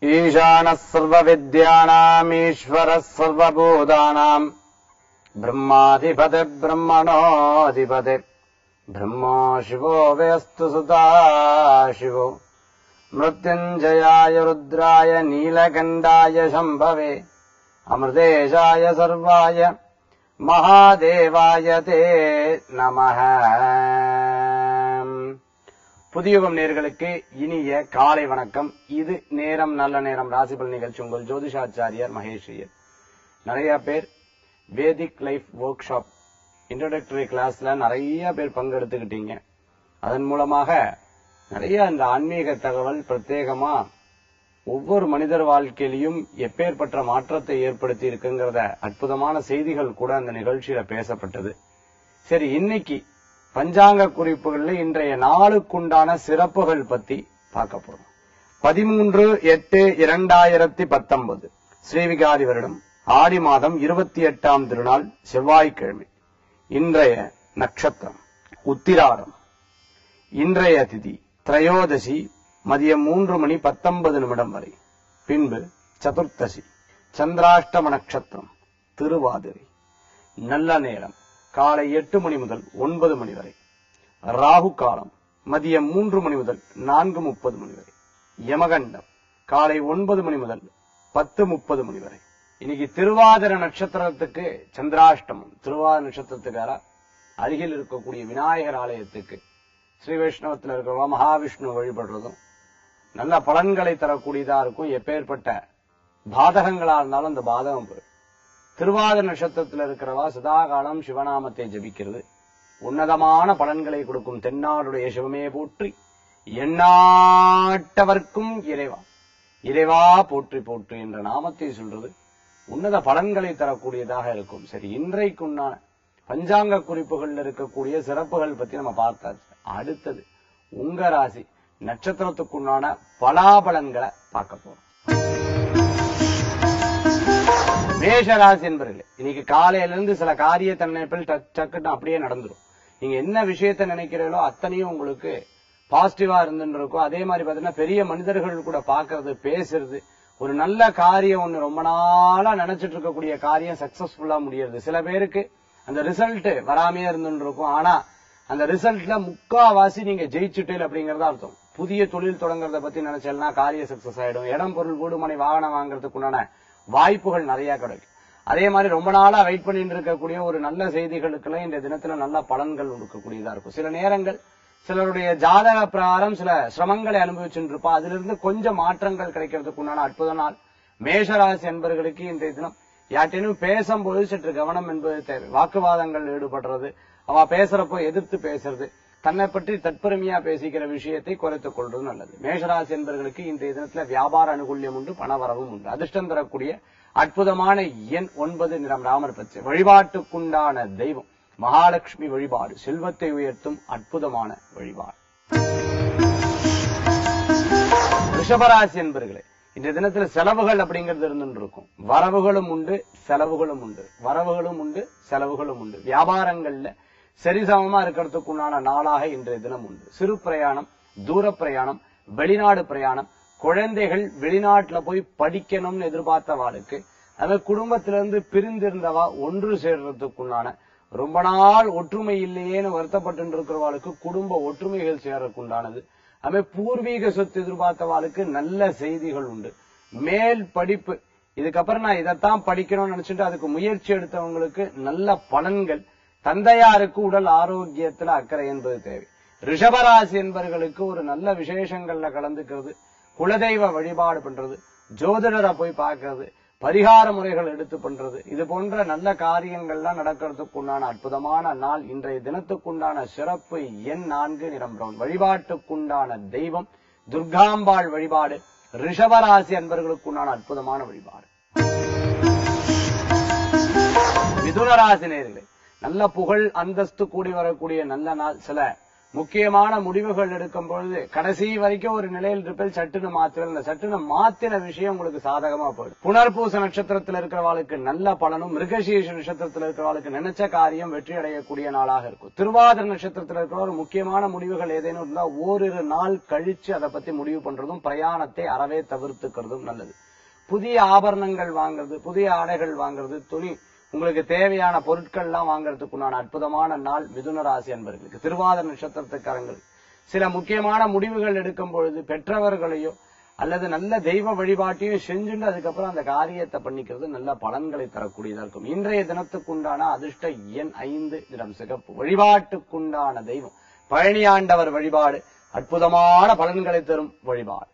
ईशानः सर्वविद्यानामीश्वरः सर्वभूतानाम् ब्रह्माधिपतिर्ब्रह्मणोऽधिपति ब्रह्मा शिवो व्यस्तु सुता शिवो मृत्युञ्जयाय रुद्राय नीलकण्डाय शम्भवे अमृतेशाय सर्वाय மகாதேவாய தே நமஹ புதியுகம் நேர்களுக்கு இனிய காலை வணக்கம் இது நேரம் நல்ல நேரம் ராசிபல் நிகழ்ச்சி உங்கள் ஜோதிஷாச்சாரியார் மகேஷ் ஐயர் நிறைய பேர் Vedic life workshop introductory கிளாஸ்ல நிறைய பேர் பங்கெடுத்துக்கிட்டீங்க அதன் மூலமாக நிறைய இந்த ஆன்மீக தகவல் பிரத்யேகமா ஒவ்வொரு மனிதர் வாழ்க்கையிலையும் எப்பேற்பட்ட மாற்றத்தை ஏற்படுத்தி இருக்குங்கிறத அற்புதமான செய்திகள் கூட அந்த நிகழ்ச்சியில பேசப்பட்டது சரி இன்னைக்கு பஞ்சாங்க குறிப்புகள்ல இன்றைய நாளுக்குண்டான சிறப்புகள் பத்தி பார்க்க போறோம் பதிமூன்று எட்டு இரண்டாயிரத்தி பத்தொன்பது ஸ்ரீவிகாரி வருடம் ஆடி மாதம் இருபத்தி எட்டாம் திருநாள் செவ்வாய்க்கிழமை இன்றைய நட்சத்திரம் உத்திராடம் இன்றைய திதி திரையோதசி மதியம் மூன்று மணி பத்தொன்பது நிமிடம் வரை பின்பு சதுர்த்தசி சந்திராஷ்டம நட்சத்திரம் திருவாதிரை நல்ல நேரம் காலை எட்டு மணி முதல் ஒன்பது மணி வரை ராகு காலம் மதியம் மூன்று மணி முதல் நான்கு முப்பது மணி வரை யமகண்டம் காலை ஒன்பது மணி முதல் பத்து முப்பது மணி வரை இன்னைக்கு திருவாதிர நட்சத்திரத்துக்கு சந்திராஷ்டமம் திருவாதிர நட்சத்திரத்துக்கார அருகில் இருக்கக்கூடிய விநாயகர் ஆலயத்துக்கு ஸ்ரீ வைஷ்ணவத்தில் இருக்கிறவங்க மகாவிஷ்ணு வழிபடுறதும் நல்ல பலன்களை தரக்கூடியதா இருக்கும் எப்பேற்பட்ட பாதகங்களா இருந்தாலும் அந்த பாதகம் போயிடும் திருவாத நட்சத்திரத்தில் இருக்கிறவா சதாகாலம் சிவநாமத்தை ஜபிக்கிறது உன்னதமான பலன்களை கொடுக்கும் தென்னாடுடைய சிவமே போற்றி எண்ணாட்டவர்க்கும் இறைவா இறைவா போற்றி போற்றி என்ற நாமத்தை சொல்றது உன்னத பலன்களை தரக்கூடியதாக இருக்கும் சரி இன்றைக்கு உண்டான பஞ்சாங்க குறிப்புகள்ல இருக்கக்கூடிய சிறப்புகள் பத்தி நம்ம பார்த்தாச்சு அடுத்தது உங்க ராசி நட்சத்திரத்துக்குண்டான பலாபலன்களை பார்க்க போறோம் மேஷ ராசி என்பர்களே இன்னைக்கு காலையில இருந்து சில காரிய தன்னைப்பில் டக்குன்னு அப்படியே நடந்துடும் நீங்க என்ன விஷயத்த நினைக்கிறீங்களோ அத்தனையும் உங்களுக்கு பாசிட்டிவா இருந்துன்னு இருக்கும் அதே மாதிரி பாத்தீங்கன்னா பெரிய மனிதர்கள் கூட பாக்குறது பேசுறது ஒரு நல்ல காரியம் ஒண்ணு ரொம்ப நாளா நினைச்சிட்டு இருக்கக்கூடிய காரியம் சக்சஸ்ஃபுல்லா முடியறது சில பேருக்கு அந்த ரிசல்ட் வராமையே இருந்துன்னு இருக்கும் ஆனா அந்த ரிசல்ட்ல முக்காவாசி நீங்க ஜெயிச்சுட்டேல் அப்படிங்கறத அர்த்தம் புதிய தொழில் தொடங்குறத பத்தி நினைச்சேன்னா காரிய சக்சஸ் ஆயிடும் இடம் பொருள் வீடு மனை வாகனம் வாங்குறதுக்கு உண்டான வாய்ப்புகள் நிறைய கிடைக்கும் அதே மாதிரி ரொம்ப நாளா வெயிட் பண்ணிட்டு இருக்கக்கூடிய ஒரு நல்ல செய்திகளுக்கெல்லாம் இந்த தினத்துல நல்ல பலன்கள் கொடுக்கக்கூடியதா இருக்கும் சில நேரங்கள் சிலருடைய ஜாதக பிரகாரம் சில சிரமங்களை அனுபவிச்சுட்டு இருப்பா அதுல இருந்து கொஞ்சம் மாற்றங்கள் கிடைக்கிறதுக்கு உண்டான அற்புத நாள் மேஷராசி என்பவர்களுக்கு இன்றைய தினம் யார்ட்டேனும் பேசும்போது சற்று கவனம் என்பது தேவை வாக்குவாதங்கள் ஈடுபடுறது அவ பேசுறப்போ எதிர்த்து பேசுறது தன்னை பற்றி தற்பெருமையா பேசிக்கிற விஷயத்தை குறைத்துக் கொள்வது நல்லது மேஷராசி என்பவர்களுக்கு இன்றைய தினத்துல வியாபார அனுகூல்யம் உண்டு பணவரவும் உண்டு அதிர்ஷ்டம் தரக்கூடிய அற்புதமான எண் ஒன்பது நிறம் ராமர் பச்சை வழிபாட்டுக்குண்டான தெய்வம் மகாலட்சுமி வழிபாடு செல்வத்தை உயர்த்தும் அற்புதமான வழிபாடு ரிஷபராசி என்பர்களே இன்றைய தினத்துல செலவுகள் அப்படிங்கிறது இருந்துட்டு இருக்கும் வரவுகளும் உண்டு செலவுகளும் உண்டு வரவுகளும் உண்டு செலவுகளும் உண்டு வியாபாரங்கள்ல சரிசமமா இருக்கிறதுக்கு உண்டான நாளாக இன்றைய தினம் உண்டு சிறு பிரயாணம் தூர பிரயாணம் வெளிநாடு பிரயாணம் குழந்தைகள் வெளிநாட்டுல போய் படிக்கணும்னு எதிர்பார்த்தவாளுக்கு அது குடும்பத்திலிருந்து பிரிந்திருந்தவா ஒன்று சேர்றதுக்குண்டான ரொம்ப நாள் ஒற்றுமை இல்லையேன்னு வருத்தப்பட்டு இருக்கிறவாளுக்கு குடும்ப ஒற்றுமைகள் சேரக்குண்டானது அதுவே பூர்வீக சொத்து எதிர்பார்த்தவாளுக்கு நல்ல செய்திகள் உண்டு மேல் படிப்பு இதுக்கப்புறம் நான் இதைத்தான் படிக்கணும்னு நினைச்சிட்டு அதுக்கு முயற்சி எடுத்தவங்களுக்கு நல்ல பலன்கள் தந்தையாருக்கு உடல் ஆரோக்கியத்துல அக்கறை என்பது தேவை ரிஷபராசி என்பவர்களுக்கு ஒரு நல்ல விசேஷங்கள்ல கலந்துக்கிறது குலதெய்வ வழிபாடு பண்றது ஜோதிடரை போய் பார்க்கறது பரிகார முறைகள் எடுத்து பண்றது இது போன்ற நல்ல காரியங்கள்லாம் நடக்கிறதுக்கு உண்டான அற்புதமான நாள் இன்றைய தினத்துக்குண்டான சிறப்பு எண் நான்கு நிறம் பிரவுன் வழிபாட்டுக்குண்டான தெய்வம் துர்காம்பாள் வழிபாடு ரிஷபராசி அன்பர்களுக்குண்டான அற்புதமான வழிபாடு மிதுனராசி நேர்களே நல்ல புகழ் அந்தஸ்து கூடி வரக்கூடிய நல்ல நாள் சில முக்கியமான முடிவுகள் எடுக்கும் பொழுது கடைசி வரைக்கும் ஒரு நிலையில் இருப்பில் சட்டுன்னு மாத்துவேன் இந்த சட்டுன்னு மாத்தின விஷயம் உங்களுக்கு சாதகமா போயிடும் புனர்பூச நட்சத்திரத்தில் இருக்கிறவாளுக்கு நல்ல பலனும் மிருகசீஷ நட்சத்திரத்தில் இருக்கிறவாளுக்கு நினைச்ச காரியம் வெற்றி அடையக்கூடிய நாளாக இருக்கும் திருவாதிர நட்சத்திரத்தில் இருக்கிற ஒரு முக்கியமான முடிவுகள் ஏதேனும் இருந்தா ஓரிரு நாள் கழிச்சு அதை பத்தி முடிவு பண்றதும் பிரயாணத்தை அறவே தவிர்த்துக்கிறதும் நல்லது புதிய ஆபரணங்கள் வாங்குறது புதிய ஆடைகள் வாங்குறது துணி உங்களுக்கு தேவையான பொருட்கள் எல்லாம் வாங்குறதுக்குண்டான அற்புதமான நாள் மிதுன ராசி அன்பர்களுக்கு திருவாதிர நட்சத்திரத்துக்காரங்கள் சில முக்கியமான முடிவுகள் எடுக்கும் பொழுது பெற்றவர்களையோ அல்லது நல்ல தெய்வ வழிபாட்டையும் செஞ்சுட்டு அதுக்கப்புறம் அந்த காரியத்தை பண்ணிக்கிறது நல்ல பலன்களை தரக்கூடியதா இருக்கும் இன்றைய தினத்துக்குண்டான அதிர்ஷ்ட எண் ஐந்து நிறம் சிகப்பு வழிபாட்டுக்குண்டான தெய்வம் பழனியாண்டவர் வழிபாடு அற்புதமான பலன்களை தரும் வழிபாடு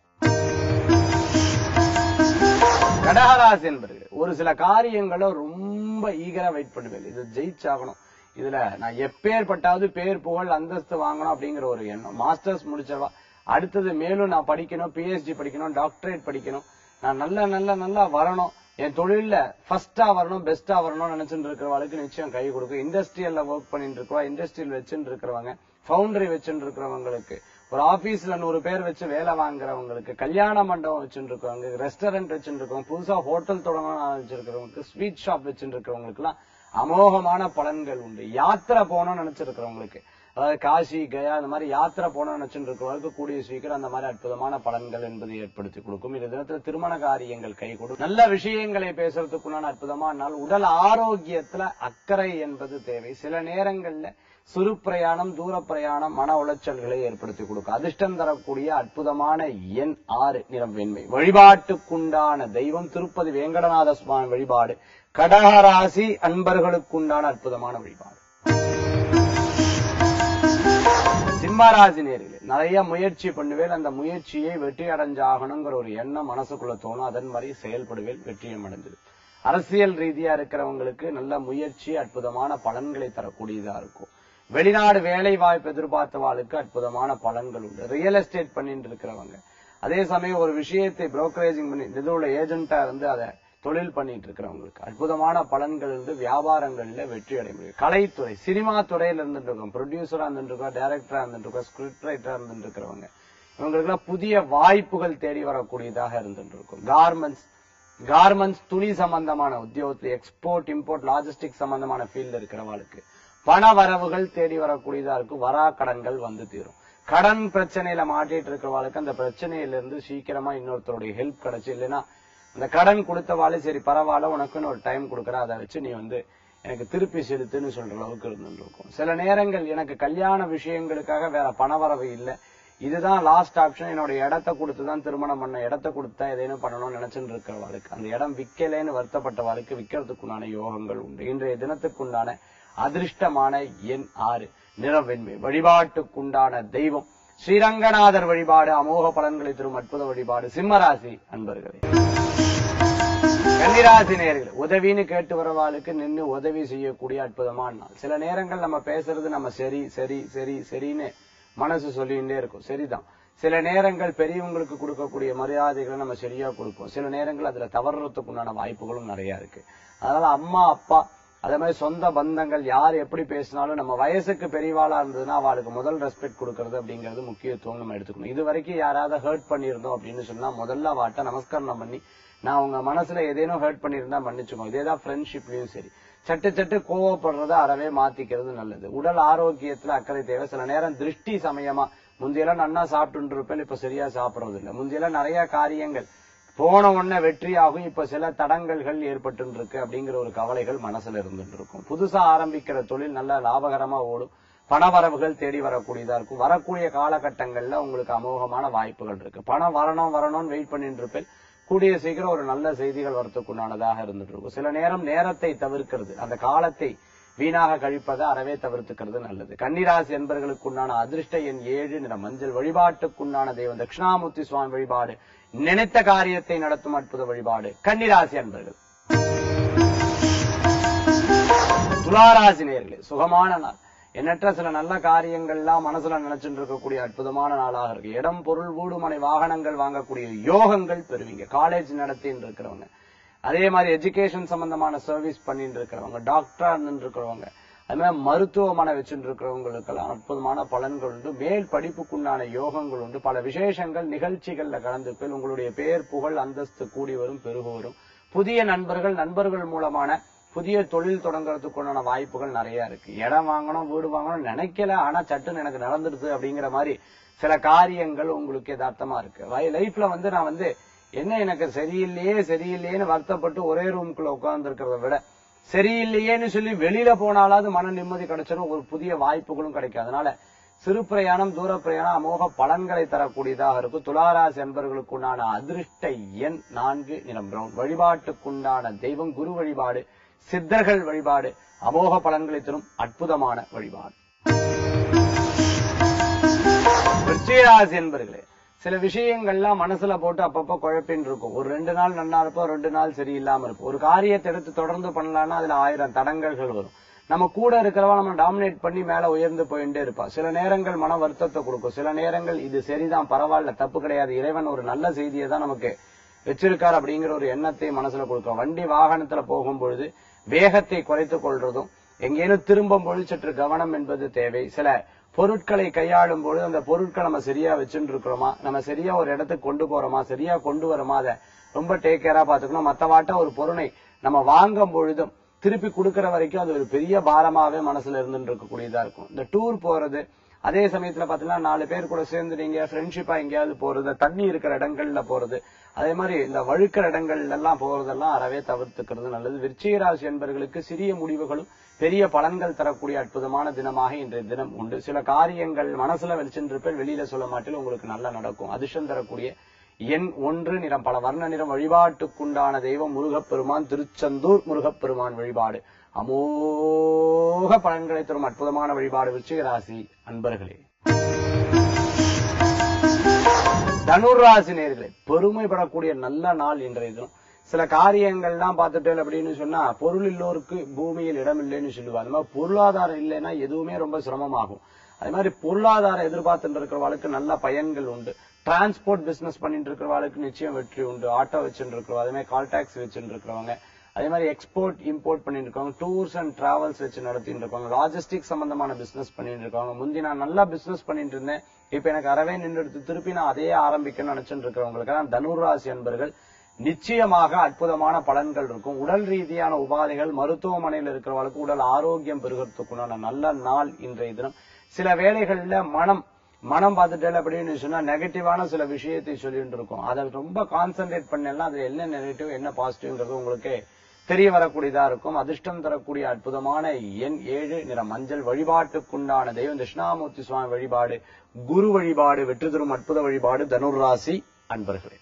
கடகராசி என்பது ஒரு சில காரியங்களை ரொம்ப ஈகரா வெயிட் பண்ணுவேன் இது ஜெயிச்சாகணும் இதுல நான் எப்பேற்பட்டாவது பேர் புகழ் அந்தஸ்து வாங்கணும் அப்படிங்கிற ஒரு எண்ணம் மாஸ்டர்ஸ் முடிச்சவா அடுத்தது மேலும் நான் படிக்கணும் பிஹெச்டி படிக்கணும் டாக்டரேட் படிக்கணும் நான் நல்ல நல்ல நல்லா வரணும் என் தொழில்ல ஃபர்ஸ்டா வரணும் பெஸ்டா வரணும்னு நினைச்சுட்டு இருக்கிறவங்களுக்கு நிச்சயம் கை கொடுக்கும் இண்டஸ்ட்ரியல்ல ஒர்க் பண்ணிட்டு இருக்கவா இண்டஸ்ட்ரியல் வச்சுட்டு இருக்கிறவங்க ஃபவுண்டரி வச்சுட்டு இருக்கிறவங்களுக்கு ஒரு ஆபீஸ்ல நூறு பேர் வச்சு வேலை வாங்குறவங்களுக்கு கல்யாண மண்டபம் வச்சுட்டு இருக்கவங்க ரெஸ்டாரண்ட் வச்சுட்டு இருக்கவங்க புதுசா ஹோட்டல் தொடங்கணும் வச்சிருக்கிறவங்களுக்கு ஸ்வீட் ஷாப் வச்சுட்டு இருக்கிறவங்களுக்கு எல்லாம் அமோகமான பலன்கள் உண்டு யாத்திரை போகணும்னு நினைச்சிருக்கிறவங்களுக்கு அதாவது காசி கயா அந்த மாதிரி யாத்திரை போகணும்னு நினைச்சுட்டு இருக்கிறவங்களுக்கு கூடிய சீக்கிரம் அந்த மாதிரி அற்புதமான பலன்கள் என்பதை ஏற்படுத்தி கொடுக்கும் இந்த தினத்துல திருமண காரியங்கள் கை கொடுக்கும் நல்ல விஷயங்களை பேசுறதுக்குண்டான அற்புதமான நாள் உடல் ஆரோக்கியத்துல அக்கறை என்பது தேவை சில நேரங்கள்ல சிறு பிரயாணம் தூர பிரயாணம் மன உளைச்சல்களை ஏற்படுத்தி கொடுக்கும் அதிர்ஷ்டம் தரக்கூடிய அற்புதமான எண் ஆறு நிறம் வெண்மை வழிபாட்டுக்குண்டான தெய்வம் திருப்பதி வேங்கடநாத சுவாமி வழிபாடு கடகராசி அன்பர்களுக்குண்டான அற்புதமான வழிபாடு சிம்மராசி நேர்களே நிறைய முயற்சி பண்ணுவேன் அந்த முயற்சியை வெற்றி அடைஞ்சாகணுங்கிற ஒரு எண்ணம் மனசுக்குள்ள தோணும் அதன் மாதிரி செயல்படுவேன் வெற்றியம் அடைஞ்சது அரசியல் ரீதியா இருக்கிறவங்களுக்கு நல்ல முயற்சி அற்புதமான பலன்களை தரக்கூடியதா இருக்கும் வெளிநாடு வேலை வாய்ப்பு எதிர்பார்த்தவாளுக்கு அற்புதமான பலன்கள் உண்டு ரியல் எஸ்டேட் பண்ணிட்டு இருக்கிறவங்க அதே சமயம் ஒரு விஷயத்தை புரோக்கரேஜிங் பண்ணி இதோட ஏஜென்ட்டா இருந்து அதை தொழில் பண்ணிட்டு இருக்கிறவங்களுக்கு அற்புதமான பலன்கள் இருந்து வியாபாரங்கள்ல வெற்றி அடைய முடியும் கலைத்துறை சினிமா துறையில இருந்துட்டு இருக்கோம் ப்ரொடியூசரா இருந்துட்டு இருக்கோம் டைரக்டரா இருந்துட்டு இருக்கோம் ஸ்கிரிப்ட் ரைட்டரா இருந்துட்டு இருக்கிறவங்க இவங்களுக்கு புதிய வாய்ப்புகள் தேடி வரக்கூடியதாக இருந்துட்டு இருக்கும் கார்மெண்ட்ஸ் கார்மெண்ட்ஸ் துணி சம்பந்தமான உத்தியோகத்தில் எக்ஸ்போர்ட் இம்போர்ட் லாஜிஸ்டிக் சம்பந்தமான ஃபீல்ட்ல இருக்கிறவங்களுக்கு பண வரவுகள் தேடி வரக்கூடியதா இருக்கும் வரா கடன்கள் வந்து தீரும் கடன் பிரச்சனையில மாட்டிட்டு இருக்கிறவங்களுக்கு அந்த பிரச்சனையில இருந்து சீக்கிரமா இன்னொருத்தருடைய ஹெல்ப் கிடைச்சு இல்லைன்னா அந்த கடன் கொடுத்தவாளே சரி பரவாயில்ல உனக்குன்னு ஒரு டைம் கொடுக்குற அதை வச்சு நீ வந்து எனக்கு திருப்பி செலுத்துன்னு சொல்ற அளவுக்கு இருந்துட்டு இருக்கும் சில நேரங்கள் எனக்கு கல்யாண விஷயங்களுக்காக வேற பணவரவு இல்லை இதுதான் லாஸ்ட் ஆப்ஷன் என்னோட இடத்த கொடுத்து தான் திருமணம் பண்ண இடத்த கொடுத்தா எதையும் பண்ணணும்னு நினைச்சுட்டு இருக்கிறவாளுக்கு அந்த இடம் விக்கலேன்னு வருத்தப்பட்டவாளுக்கு விக்கிறதுக்குண்டான யோகங்கள் உண்டு இன்றைய தினத்துக்குண்டான அதிர்ஷ்டமான எண் ஆறு நிறவெண்மை வழிபாட்டுக்குண்டான தெய்வம் ஸ்ரீரங்கநாதர் வழிபாடு அமோக பலன்களை தரும் அற்புத வழிபாடு சிம்மராசி அன்பர்களே கன்னிராசி நேயர்கள் உதவின்னு கேட்டு வரவாளுக்கு நின்னு உதவி செய்யக்கூடிய அற்புதமான நாள் சில நேரங்கள் நம்ம பேசுறது நம்ம சரி சரி சரி சரின்னு மனசு சொல்லிகிட்டே இருக்கும் சரிதான் சில நேரங்கள் பெரியவங்களுக்கு கொடுக்கக்கூடிய மரியாதைகளை நம்ம சரியா கொடுப்போம் சில நேரங்கள் அதுல தவறுறதுக்குண்டான வாய்ப்புகளும் நிறைய இருக்கு அதனால அம்மா அப்பா அதே மாதிரி சொந்த பந்தங்கள் யார் எப்படி பேசினாலும் நம்ம வயசுக்கு பெரியவாளா இருந்ததுன்னா அவளுக்கு முதல் ரெஸ்பெக்ட் கொடுக்கறது அப்படிங்கிறது முக்கியத்துவம் நம்ம எடுத்துக்கணும் இது வரைக்கும் யாராவது ஹர்ட் பண்ணியிருந்தோம் அப்படின்னு சொன்னா முதல்ல வாட்ட நமஸ்காரம் பண்ணி நான் உங்க மனசுல ஏதேனும் ஹர்ட் பண்ணியிருந்தா மன்னிச்சுக்கோ இதேதான் ஃப்ரெண்ட்ஷிப்லயும் சரி சட்டு சட்டு கோவப்படுறத அறவே மாத்திக்கிறது நல்லது உடல் ஆரோக்கியத்துல அக்கறை தேவை சில நேரம் திருஷ்டி சமயமா முந்தையெல்லாம் நன்னா சாப்பிட்டு இருப்பேன் இப்ப சரியா சாப்பிடுறது இல்ல முந்தையெல்லாம் நிறைய காரியங்கள் போன உடனே வெற்றி ஆகும் இப்ப சில தடங்கல்கள் ஏற்பட்டு இருக்கு அப்படிங்கிற ஒரு கவலைகள் மனசுல இருந்துட்டு இருக்கும் புதுசா ஆரம்பிக்கிற தொழில் நல்ல லாபகரமா ஓடும் பணவரவுகள் தேடி வரக்கூடியதா இருக்கும் வரக்கூடிய காலகட்டங்கள்ல உங்களுக்கு அமோகமான வாய்ப்புகள் இருக்கு பணம் வரணும் வரணும்னு வெயிட் பண்ணிட்டு இருப்பேன் கூடிய சீக்கிரம் ஒரு நல்ல செய்திகள் வரத்துக்குண்டானதாக இருந்துட்டு இருக்கும் சில நேரம் நேரத்தை தவிர்க்கிறது அந்த காலத்தை வீணாக கழிப்பதை அறவே தவிர்த்துக்கிறது நல்லது கன்னிராசி என்பவர்களுக்குண்டான அதிர்ஷ்ட எண் ஏழு நிற மஞ்சள் வழிபாட்டுக்குண்டான தெய்வம் தட்சிணாமூர்த்தி சுவாமி வழிபாடு நினைத்த காரியத்தை நடத்தும் அற்புத வழிபாடு கன்னிராசி அன்பர்கள் துளாராசி நேர்களே சுகமான நாள் எண்ணற்ற சில நல்ல காரியங்கள்லாம் மனசுல நினைச்சுட்டு இருக்கக்கூடிய அற்புதமான நாளாக இருக்கு இடம் பொருள் வீடு மனை வாகனங்கள் வாங்கக்கூடிய யோகங்கள் பெறுவீங்க காலேஜ் நடத்தின்னு இருக்கிறவங்க அதே மாதிரி எஜுகேஷன் சம்பந்தமான சர்வீஸ் பண்ணிட்டு இருக்கிறவங்க டாக்டரா இருந்துட்டு இருக்கிறவங்க அது மாதிரி மருத்துவமனை வச்சுட்டு இருக்கிறவங்களுக்கெல்லாம் அற்புதமான பலன்கள் உண்டு மேல் படிப்புக்குண்டான யோகங்கள் உண்டு பல விசேஷங்கள் நிகழ்ச்சிகள்ல கலந்துக்கள் உங்களுடைய பேர் புகழ் அந்தஸ்து கூடி வரும் பெருகு வரும் புதிய நண்பர்கள் நண்பர்கள் மூலமான புதிய தொழில் தொடங்குறதுக்குண்டான வாய்ப்புகள் நிறைய இருக்கு இடம் வாங்கணும் வீடு வாங்கணும் நினைக்கல ஆனா சட்டுன்னு எனக்கு நடந்துடுது அப்படிங்கிற மாதிரி சில காரியங்கள் உங்களுக்கு யதார்த்தமா இருக்கு லைஃப்ல வந்து நான் வந்து என்ன எனக்கு சரியில்லையே சரியில்லையேன்னு வருத்தப்பட்டு ஒரே ரூம்குள்ள உட்கார்ந்து இருக்கிறத விட சரியில்லையேன்னு சொல்லி வெளியில போனாலாவது மன நிம்மதி கிடைச்சிடும் ஒரு புதிய வாய்ப்புகளும் கிடைக்கும் அதனால சிறு பிரயாணம் தூர பிரயாணம் அமோக பலன்களை தரக்கூடியதாக இருக்கும் துளாராசி என்பவர்களுக்குண்டான அதிர்ஷ்ட எண் நான்கு நிறம் பிரவுன் வழிபாட்டுக்குண்டான தெய்வம் குரு வழிபாடு சித்தர்கள் வழிபாடு அமோக பலன்களை தரும் அற்புதமான வழிபாடு விருச்சிகராசி என்பர்களே சில விஷயங்கள்லாம் மனசுல போட்டு அப்பப்ப குழப்பின்னு இருக்கும் ஒரு ரெண்டு நாள் நன்னா இருப்போம் ரெண்டு நாள் சரியில்லாம இருப்போம் ஒரு காரியத்தை எடுத்து தொடர்ந்து பண்ணலாம்னா அதுல ஆயிரம் தடங்கல்கள் வரும் நம்ம கூட இருக்கிறவா நம்ம டாமினேட் பண்ணி மேல உயர்ந்து போயிட்டே இருப்பா சில நேரங்கள் மன வருத்தத்தை கொடுக்கும் சில நேரங்கள் இது சரிதான் பரவாயில்ல தப்பு கிடையாது இறைவன் ஒரு நல்ல செய்தியை தான் நமக்கு வச்சிருக்கார் அப்படிங்கிற ஒரு எண்ணத்தை மனசுல கொடுக்கும் வண்டி வாகனத்துல போகும் பொழுது வேகத்தை குறைத்துக் கொள்றதும் எங்கேனும் திரும்பும் பொழுது சற்று கவனம் என்பது தேவை சில பொருட்களை கையாளும் பொழுது அந்த பொருட்களை நம்ம சரியா வச்சுட்டு இருக்கிறோமா நம்ம சரியா ஒரு இடத்துக்கு கொண்டு போறோமா சரியா கொண்டு வரோமா அதை ரொம்ப டேக் கேரா பாத்துக்கணும் மத்தவாட்ட ஒரு பொருளை நம்ம வாங்கும் பொழுதும் திருப்பி கொடுக்கற வரைக்கும் அது ஒரு பெரிய பாரமாவே மனசுல இருந்துட்டு இருக்கக்கூடியதா இருக்கும் இந்த டூர் போறது அதே சமயத்துல பாத்தீங்கன்னா நாலு பேர் கூட சேர்ந்து நீங்க ஃப்ரெண்ட்ஷிப்பா எங்கேயாவது போறது தண்ணி இருக்கிற இடங்கள்ல போறது அதே மாதிரி இந்த வழுக்கிற இடங்கள்ல எல்லாம் போறதெல்லாம் அறவே தவிர்த்துக்கிறது நல்லது விருச்சிக ராசி என்பவர்களுக்கு சிறிய முடிவுகளும் பெரிய பலன்கள் தரக்கூடிய அற்புதமான தினமாக இன்றைய தினம் உண்டு சில காரியங்கள் மனசுல வெளிச்சென்றிருப்பேன் வெளியில சொல்ல மாட்டேன் உங்களுக்கு நல்லா நடக்கும் அதிர்ஷ்டம் தரக்கூடிய எண் ஒன்று நிறம் பல வர்ண நிறம் வழிபாட்டுக்குண்டான தெய்வம் முருகப்பெருமான் திருச்செந்தூர் முருகப்பெருமான் வழிபாடு அமோக பலன்களை தரும் அற்புதமான வழிபாடு விருச்சிக ராசி அன்பர்களே தனுராசி நேர்களே பெருமைப்படக்கூடிய நல்ல நாள் இன்றைய தினம் சில காரியங்கள்லாம் பார்த்துட்டேன் அப்படின்னு சொன்னா பொருள் இல்லோருக்கு பூமியில் இடம் இல்லைன்னு சொல்லுவாங்க அது மாதிரி பொருளாதாரம் இல்லைன்னா எதுவுமே ரொம்ப சிரமமாகும் அதே மாதிரி பொருளாதாரம் எதிர்பார்த்துட்டு இருக்கிறவாளுக்கு நல்ல பயன்கள் உண்டு டிரான்ஸ்போர்ட் பிசினஸ் பண்ணிட்டு இருக்கிறவாளுக்கு நிச்சயம் வெற்றி உண்டு ஆட்டோ வச்சுட்டு இருக்கிறவங்க அதே மாதிரி கால் டாக்ஸி வச்சுட்டு இருக்கிறவங்க அதே மாதிரி எக்ஸ்போர்ட் இம்போர்ட் பண்ணிட்டு இருக்காங்க டூர்ஸ் அண்ட் டிராவல்ஸ் வச்சு நடத்திட்டு இருக்காங்க லாஜிஸ்டிக் சம்பந்தமான பிசினஸ் பண்ணிட்டு இருக்காங்க முந்தி நான் நல்லா பிசினஸ் பண்ணிட்டு இருந்தேன் இப்ப எனக்கு அறவே நின்று திருப்பி நான் அதையே ஆரம்பிக்கணும்னு நினைச்சிட்டு இருக்கிறவங்களுக்கு தனுராசி அன்பர்கள் நிச்சயமாக அற்புதமான பலன்கள் இருக்கும் உடல் ரீதியான உபாதைகள் மருத்துவமனையில் இருக்கிறவர்களுக்கு உடல் ஆரோக்கியம் பெருகிறதுக்குண்டான நல்ல நாள் இன்றைய தினம் சில வேளைகள்ல மனம் மனம் பார்த்துட்டே அப்படின்னு சொன்னா நெகட்டிவான சில விஷயத்தை சொல்லிட்டு இருக்கும் அதை ரொம்ப கான்சென்ட்ரேட் பண்ணலாம் அதுல என்ன நெகட்டிவ் என்ன பாசிட்டிவ்ங்கிறது உங்களுக்கு தெரிய வரக்கூடியதா இருக்கும் அதிர்ஷ்டம் தரக்கூடிய அற்புதமான எண் ஏழு நிற மஞ்சள் வழிபாட்டுக்குண்டான தெய்வம் தட்சிணாமூர்த்தி சுவாமி வழிபாடு குரு வழிபாடு வெற்றி தரும் அற்புத வழிபாடு தனுர்ராசி அன்பர்களே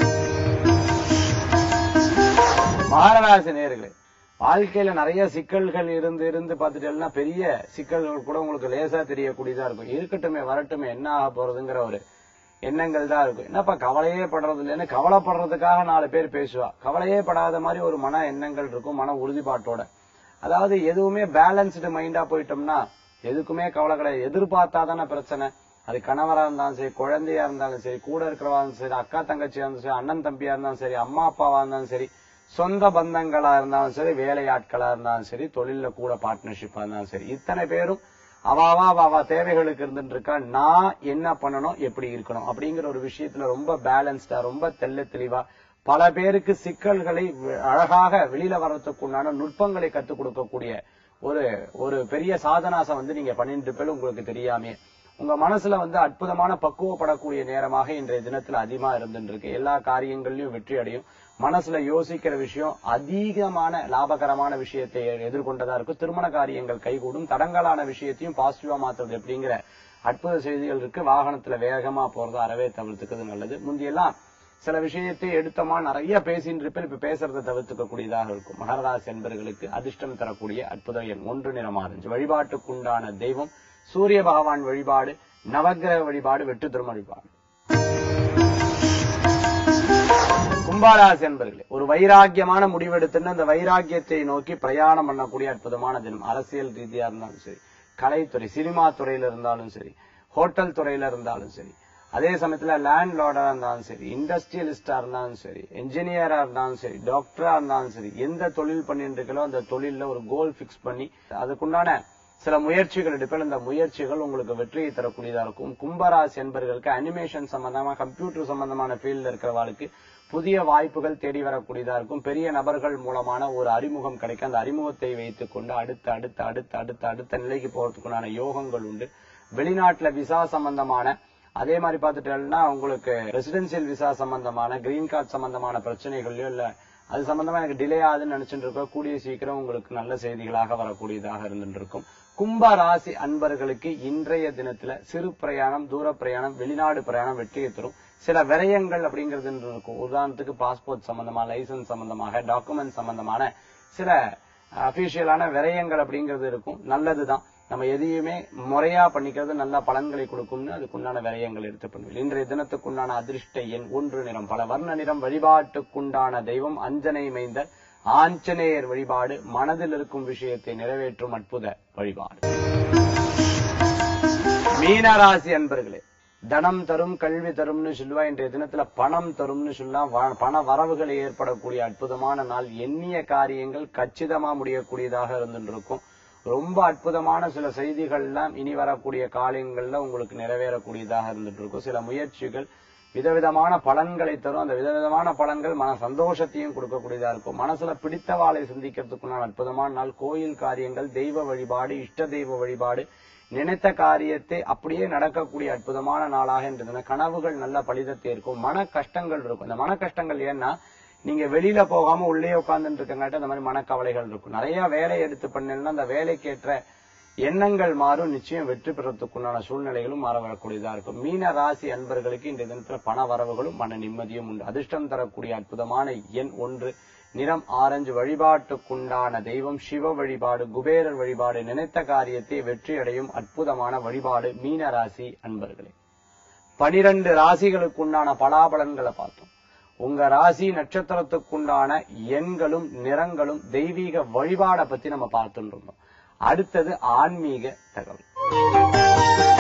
மகராசி நேர்களே வாழ்க்கையில நிறைய சிக்கல்கள் இருந்து இருந்து பார்த்துட்டேன்னா பெரிய சிக்கல்கள் கூட உங்களுக்கு லேசா தெரியக்கூடியதா இருக்கும் இருக்கட்டுமே வரட்டுமே என்ன ஆக போறதுங்கிற ஒரு எண்ணங்கள் தான் இருக்கும் என்னப்பா கவலையே படுறது இல்லைன்னு கவலைப்படுறதுக்காக நாலு பேர் பேசுவா கவலையே படாத மாதிரி ஒரு மன எண்ணங்கள் இருக்கும் மன உறுதிப்பாட்டோட அதாவது எதுவுமே பேலன்ஸ்டு மைண்டா போயிட்டோம்னா எதுக்குமே கவலை கிடையாது எதிர்பார்த்தாதானே பிரச்சனை அது கணவரா இருந்தாலும் சரி குழந்தையா இருந்தாலும் சரி கூட இருக்கிறவா இருந்தாலும் சரி அக்கா தங்கச்சியா இருந்தாலும் சரி அண்ணன் தம்பியா இருந்தாலும் சரி அம்மா அப்பாவா இருந்தாலும் சரி சொந்த பந்தங்களா இருந்தாலும் சரி வேலையாட்களா இருந்தாலும் சரி தொழில கூட பார்ட்னர்ஷிப்பா இருந்தாலும் சரி இத்தனை பேரும் அவாவா அவாவா தேவைகளுக்கு இருந்துட்டு இருக்கா நான் என்ன பண்ணணும் எப்படி இருக்கணும் அப்படிங்கிற ஒரு விஷயத்துல ரொம்ப பேலன்ஸ்டா ரொம்ப தெல்ல தெளிவா பல பேருக்கு சிக்கல்களை வி- அழகாக வெளியில வர்றதுக்குண்டான நுட்பங்களை கத்துக் கொடுக்கக்கூடிய ஒரு ஒரு பெரிய சாதனாசம் வந்து நீங்க பண்ணிட்டு இருப்பது உங்களுக்கு தெரியாமே உங்க மனசுல வந்து அற்புதமான பக்குவப்படக்கூடிய நேரமாக இன்றைய தினத்துல அதிகமா இருந்துட்டு இருக்கு எல்லா காரியங்கள்லயும் வெற்றி அடையும் மனசுல யோசிக்கிற விஷயம் அதிகமான லாபகரமான விஷயத்தை எதிர்கொண்டதா இருக்கும் திருமண காரியங்கள் கைகூடும் தடங்கலான விஷயத்தையும் பாசிட்டிவா மாத்துறது அப்படிங்கிற அற்புத செய்திகள் இருக்கு வாகனத்துல வேகமா போறதா அறவே தவிர்த்துக்கிறது நல்லது முந்தியெல்லாம் சில விஷயத்தை எடுத்தமா நிறைய பேசிட்டு இருப்பேன் இப்ப பேசுறதை தவிர்த்துக்க கூடியதாக இருக்கும் மகராசி என்பர்களுக்கு அதிர்ஷ்டம் தரக்கூடிய அற்புத எண் ஒன்று நிறம் ஆரஞ்சு வழிபாட்டுக்குண்டான தெய்வம் சூரிய பகவான் வழிபாடு நவக்கிரக வழிபாடு வெட்டு திரும வழிபாடு கும்பாராசி என்பர்களே ஒரு வைராக்கியமான முடிவெடுத்துன்னு அந்த வைராக்கியத்தை நோக்கி பிரயாணம் பண்ணக்கூடிய அற்புதமான தினம் அரசியல் ரீதியா இருந்தாலும் சரி கலைத்துறை சினிமா துறையில இருந்தாலும் சரி ஹோட்டல் துறையில இருந்தாலும் சரி அதே சமயத்துல லேண்ட் லார்டா இருந்தாலும் சரி இண்டஸ்ட்ரியலிஸ்டா இருந்தாலும் சரி என்ஜினியரா இருந்தாலும் சரி டாக்டரா இருந்தாலும் சரி எந்த தொழில் பண்ணிட்டு இருக்கோ அந்த தொழில்ல ஒரு கோல் பிக்ஸ் பண்ணி அதுக்குண்டான சில முயற்சிகள் எடுப்பேன் இந்த முயற்சிகள் உங்களுக்கு வெற்றியை தரக்கூடியதா இருக்கும் கும்பராசி என்பர்களுக்கு அனிமேஷன் சம்பந்தமா கம்ப்யூட்டர் சம்பந்தமான ஃபீல்ட்ல இருக்கிறவர்களுக்கு புதிய வாய்ப்புகள் தேடி வரக்கூடியதா இருக்கும் பெரிய நபர்கள் மூலமான ஒரு அறிமுகம் கிடைக்கும் அந்த அறிமுகத்தை வைத்துக் கொண்டு அடுத்த அடுத்த அடுத்த அடுத்த அடுத்த நிலைக்கு போறதுக்குண்டான யோகங்கள் உண்டு வெளிநாட்டுல விசா சம்பந்தமான அதே மாதிரி பார்த்துட்டேன்னா உங்களுக்கு ரெசிடென்சியல் விசா சம்பந்தமான கிரீன் கார்டு சம்பந்தமான பிரச்சனைகள்லயோ இல்ல அது சம்பந்தமா எனக்கு டிலே ஆகுதுன்னு நினைச்சிட்டு இருக்கோம் கூடிய சீக்கிரம் உங்களுக்கு நல்ல செய்திகளாக வரக்கூடியதாக இருந்துட்டு இருக்கும் கும்ப ராசி அன்பர்களுக்கு இன்றைய தினத்துல சிறு பிரயாணம் தூர பிரயாணம் வெளிநாடு பிரயாணம் வெற்றியை தரும் சில விரயங்கள் அப்படிங்கிறது இருக்கும் உதாரணத்துக்கு பாஸ்போர்ட் சம்பந்தமா லைசன்ஸ் சம்பந்தமாக டாக்குமெண்ட் சம்பந்தமான சில அபிஷியலான விரயங்கள் அப்படிங்கிறது இருக்கும் நல்லதுதான் நம்ம எதையுமே முறையா பண்ணிக்கிறது நல்ல பலன்களை கொடுக்கும்னு அதுக்குண்டான விரயங்கள் எடுத்து பண்ணுவோம் இன்றைய தினத்துக்குண்டான அதிர்ஷ்ட எண் ஒன்று நிறம் பல வர்ண நிறம் வழிபாட்டுக்குண்டான தெய்வம் அஞ்சனை மைந்தர் ஆஞ்சநேயர் வழிபாடு மனதில் இருக்கும் விஷயத்தை நிறைவேற்றும் அற்புத வழிபாடு மீனராசி அன்பர்களே தனம் தரும் கல்வி தரும்னு சொல்லுவா இன்றைய தினத்துல பணம் தரும்னு சொல்லலாம் வ- பண வரவுகள் ஏற்படக்கூடிய அற்புதமான நாள் எண்ணிய காரியங்கள் கச்சிதமா முடியக்கூடியதாக இருந்துட்டு இருக்கும் ரொம்ப அற்புதமான சில செய்திகள்லாம் இனி வரக்கூடிய காலங்கள்ல உங்களுக்கு நிறைவேறக்கூடியதாக இருந்துட்டு இருக்கும் சில முயற்சிகள் விதவிதமான பலன்களை தரும் அந்த விதவிதமான பலன்கள் மன சந்தோஷத்தையும் கொடுக்கக்கூடியதா இருக்கும் மனசுல பிடித்தவாளை சிந்திக்கிறதுக்குண்டான அற்புதமான நாள் கோயில் காரியங்கள் தெய்வ வழிபாடு இஷ்ட தெய்வ வழிபாடு நினைத்த காரியத்தை அப்படியே நடக்கக்கூடிய அற்புதமான நாளாக இருந்ததுன்னா கனவுகள் நல்ல பலிதத்தை இருக்கும் மன கஷ்டங்கள் இருக்கும் இந்த மன கஷ்டங்கள் ஏன்னா நீங்க வெளியில போகாம உள்ளே உட்கார்ந்துட்டு இருக்கங்காட்டி அந்த மாதிரி மனக்கவலைகள் இருக்கும் நிறைய வேலை எடுத்து பண்ணீங்கன்னா அந்த வேலைக்கேற்ற எண்ணங்கள் மாறும் நிச்சயம் வெற்றி பெறத்துக்குண்டான சூழ்நிலைகளும் மாற வரக்கூடியதா இருக்கும் மீன ராசி அன்பர்களுக்கு இந்த தினத்துல பண வரவுகளும் மன நிம்மதியும் உண்டு அதிர்ஷ்டம் தரக்கூடிய அற்புதமான எண் ஒன்று நிறம் ஆரஞ்சு வழிபாட்டுக்குண்டான தெய்வம் சிவ வழிபாடு குபேரர் வழிபாடு நினைத்த காரியத்தை வெற்றி அடையும் அற்புதமான வழிபாடு மீன ராசி அன்பர்களே பனிரெண்டு ராசிகளுக்குண்டான பலாபலன்களை பார்த்தோம் உங்க ராசி நட்சத்திரத்துக்குண்டான எண்களும் நிறங்களும் தெய்வீக வழிபாடை பத்தி நம்ம பார்த்துட்டு இருந்தோம் அடுத்தது ஆன்மீக தகவல்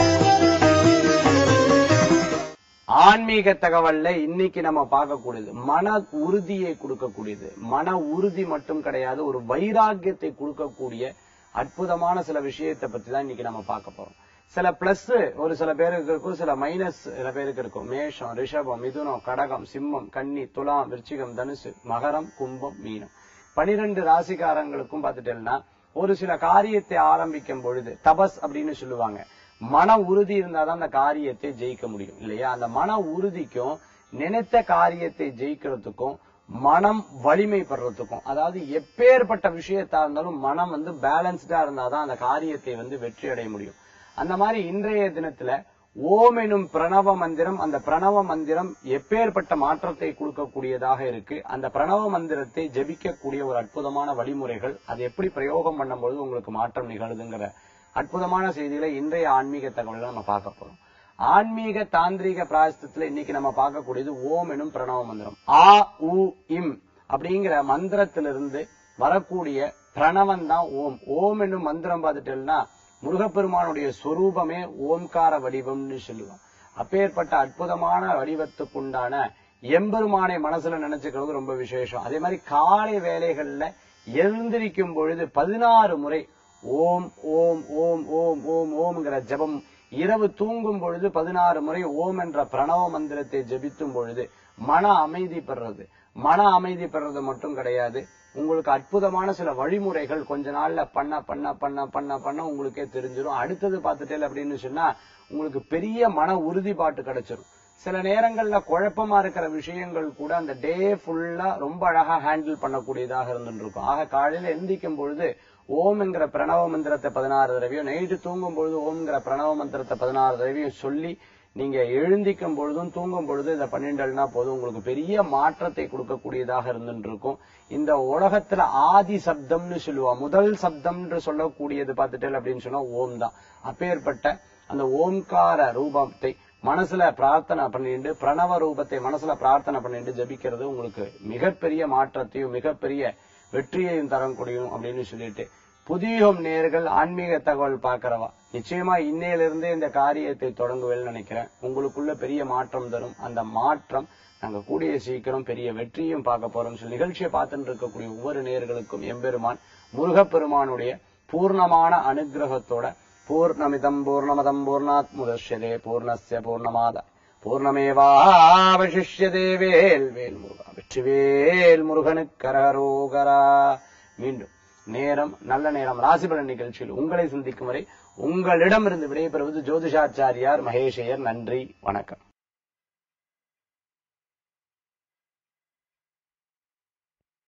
ஆன்மீக தகவல்ல இன்னைக்கு நம்ம பார்க்கக்கூடியது மன உறுதியை கொடுக்கக்கூடியது மன உறுதி மட்டும் கிடையாது ஒரு வைராக்கியத்தை கொடுக்கக்கூடிய அற்புதமான சில விஷயத்தை பத்தி தான் இன்னைக்கு நம்ம பார்க்க போறோம் சில பிளஸ் ஒரு சில பேருக்கு இருக்கும் சில மைனஸ் சில பேருக்கு இருக்கும் மேஷம் ரிஷபம் மிதுனம் கடகம் சிம்மம் கன்னி துலாம் விருச்சிகம் தனுசு மகரம் கும்பம் மீனம் பனிரெண்டு ராசிக்காரங்களுக்கும் பார்த்துட்டேன்னா ஒரு சில காரியத்தை ஆரம்பிக்கும் பொழுது தபஸ் அப்படின்னு சொல்லுவாங்க மன உறுதி இருந்தாதான் அந்த காரியத்தை ஜெயிக்க முடியும் இல்லையா அந்த மன உறுதிக்கும் நினைத்த காரியத்தை ஜெயிக்கிறதுக்கும் மனம் வலிமை பெறறதுக்கும் அதாவது எப்பேற்பட்ட விஷயத்தா இருந்தாலும் மனம் வந்து பேலன்ஸ்டா இருந்தாதான் அந்த காரியத்தை வந்து வெற்றி அடைய முடியும் அந்த மாதிரி இன்றைய தினத்துல ஓம் எனும் பிரணவ மந்திரம் அந்த பிரணவ மந்திரம் எப்பேற்பட்ட மாற்றத்தை கொடுக்கக்கூடியதாக இருக்கு அந்த பிரணவ மந்திரத்தை ஜெபிக்கக்கூடிய ஒரு அற்புதமான வழிமுறைகள் அது எப்படி பிரயோகம் பண்ணும்போது உங்களுக்கு மாற்றம் நிகழுதுங்கிற அற்புதமான செய்திகளை இன்றைய ஆன்மீக தகவல்களை நம்ம பார்க்க போறோம் ஆன்மீக தாந்திரீக பிராயசத்துல இன்னைக்கு நம்ம பார்க்கக்கூடியது ஓம் எனும் பிரணவ மந்திரம் ஆ உ இம் அப்படிங்கிற மந்திரத்திலிருந்து வரக்கூடிய பிரணவம் தான் ஓம் ஓம் என்னும் மந்திரம் பார்த்துட்டேன்னா முருகப்பெருமானுடைய சொரூபமே ஓம்கார வடிவம்னு சொல்லுவான் அப்பேற்பட்ட அற்புதமான வடிவத்துக்குண்டான எம்பெருமானை மனசுல நினைச்சுக்கிறது ரொம்ப விசேஷம் அதே மாதிரி காலை வேலைகள்ல எழுந்திருக்கும் பொழுது பதினாறு முறை ஓம் ஓம் ஓம் ஓம் ஓம் ஓம்ங்கிற ஜெபம் இரவு தூங்கும் பொழுது பதினாறு முறை ஓம் என்ற பிரணவ மந்திரத்தை ஜெபித்தும் பொழுது மன அமைதி பெறுறது மன அமைதி பெறுறது மட்டும் கிடையாது உங்களுக்கு அற்புதமான சில வழிமுறைகள் கொஞ்ச நாள்ல பண்ண பண்ண பண்ண பண்ண பண்ண உங்களுக்கே தெரிஞ்சிடும் அடுத்தது பார்த்துட்டே அப்படின்னு சொன்னா உங்களுக்கு பெரிய மன உறுதிப்பாட்டு கிடைச்சிரும் சில நேரங்கள்ல குழப்பமா இருக்கிற விஷயங்கள் கூட அந்த டே ஃபுல்லா ரொம்ப அழகா ஹேண்டில் பண்ணக்கூடியதாக இருந்துட்டு இருக்கும் ஆக காலையில எந்திரிக்கும் பொழுது ஓம் என்கிற பிரணவ மந்திரத்தை பதினாறு தடவையும் நைட்டு தூங்கும் பொழுது ஓம்ங்கிற பிரணவ மந்திரத்தை பதினாறு தடவையும் சொல்லி நீங்க எழுந்திக்கும் பொழுதும் தூங்கும் பொழுது இதை பண்ணிண்டல்னா போதும் உங்களுக்கு பெரிய மாற்றத்தை கொடுக்கக்கூடியதாக இருந்துட்டு இருக்கும் இந்த உலகத்துல ஆதி சப்தம்னு சொல்லுவா முதல் சப்தம்னு சொல்லக்கூடியது பார்த்துட்டேன் அப்படின்னு சொன்னா ஓம் தான் அப்பேற்பட்ட அந்த ஓம்கார ரூபத்தை மனசுல பிரார்த்தனை பண்ணிட்டு பிரணவ ரூபத்தை மனசுல பிரார்த்தனை பண்ணிட்டு ஜபிக்கிறது உங்களுக்கு மிகப்பெரிய மாற்றத்தையும் மிகப்பெரிய வெற்றியையும் தரக்கூடியும் அப்படின்னு சொல்லிட்டு புதியுகம் நேர்கள் ஆன்மீக தகவல் பார்க்கிறவா நிச்சயமா இன்னையிலிருந்தே இந்த காரியத்தை தொடங்குவேன்னு நினைக்கிறேன் உங்களுக்குள்ள பெரிய மாற்றம் தரும் அந்த மாற்றம் நாங்க கூடிய சீக்கிரம் பெரிய வெற்றியும் பார்க்க போறோம் சொல்லி நிகழ்ச்சியை பார்த்துட்டு இருக்கக்கூடிய ஒவ்வொரு நேர்களுக்கும் எம்பெருமான் முருகப்பெருமானுடைய பூர்ணமான அனுகிரகத்தோட பூர்ணமிதம் பூர்ணமதம் பூர்ணாத் முதஷ்யதே பூர்ணஸ்ய பூர்ணமாத பூர்ணமேவாவசிஷ்யதே வேல் வேல் முருகா வெற்றிவேல் முருகனுக்கு கரகரோகரா மீண்டும் நேரம் நல்ல நேரம் ராசிபலன் நிகழ்ச்சியில் உங்களை சந்திக்கும் வரை உங்களிடமிருந்து விடைபெறுவது ஜோதிஷாச்சாரியார் மகேஷையர் நன்றி வணக்கம்